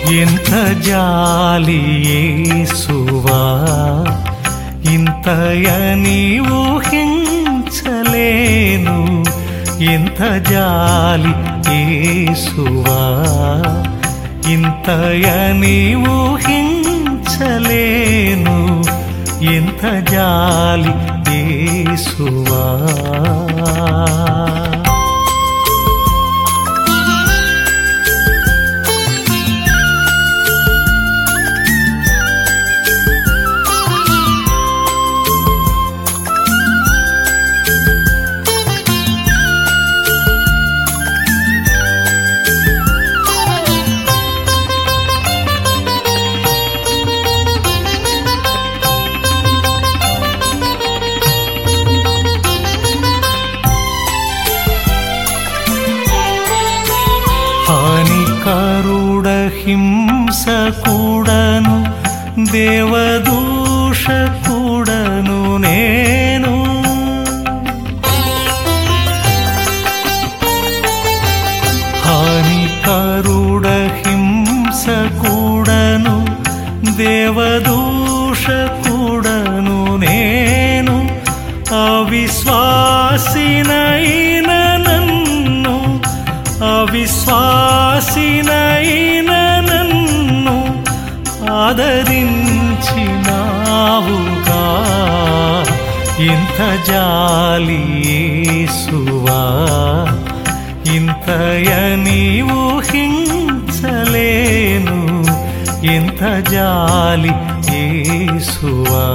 ఎంత జాలి యేసువా ఇంతయని ఊహించలేను ఎంత జాలి యేసువా ఇంతయని ఊహించలేను ఎంత జాలి యేసువా హానికరుడ హింస కూడను దేవదూష కూడను నేను హానికరుడ హింస కూడను దేవదూష కూడను నేను అవిశ్వాసినైన నన్ను అవిశ్వాసినైన నన్ను ఆదరించినావుగా ఇంత జాలి యేసువా ఇంతయని ఊహించలేను ఎంత జాలి యేసువా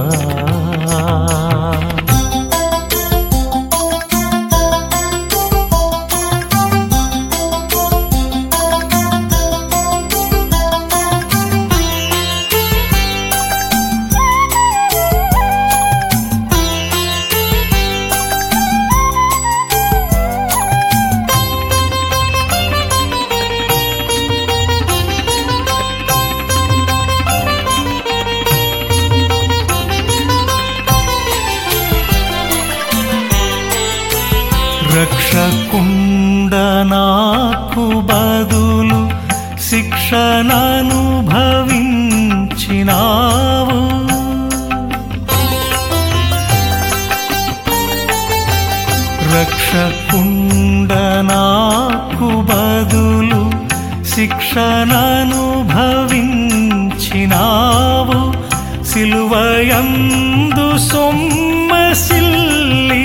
రక్షకుండ నాకు బదులు శిక్షణనుభవించినావు రక్షకుండ నాకు బదులు శిక్షణనుభవించినావు సిలువయందు సొమ్మసిల్లి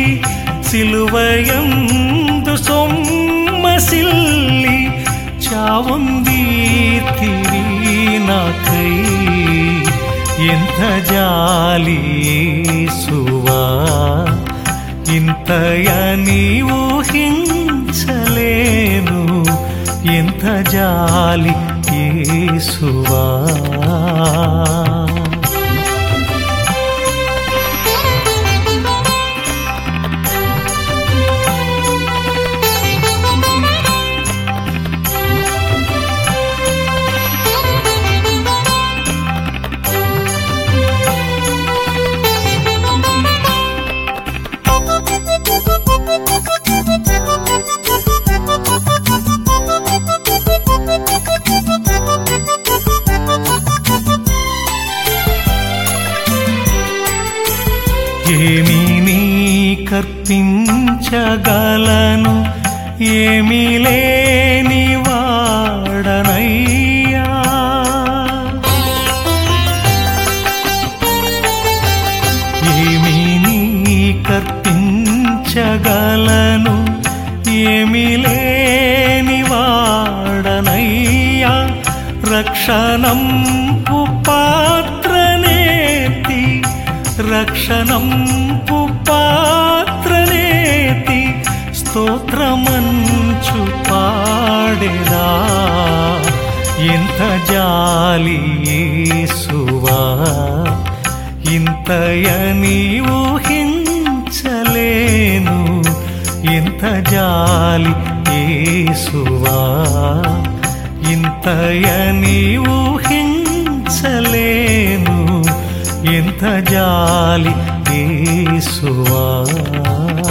సిలువయందు సొమ్మసిల్లి చావుంది తిరి నాకై ఎంత జాలి యేసువా ఇంతయని ఊహించలేను ఎంత జాలి యేసువా ఏమి నీ కర్పించగలను ఏమి లేని వాడనయ్యా ఏమి నీ కర్పించగలను ఏమి లేని వాడనయ్యా రక్షణం పాత్రనేతి రక్షణం పాత్రనేతి స్తోత్రమంచు పాడెదా ఎంత జాలి యేసువా ఇంతయని ఊహించలేను ఎంత జాలి యేసువా ఇంతయని ఊహించలేను ఎంత జాలి యేసువా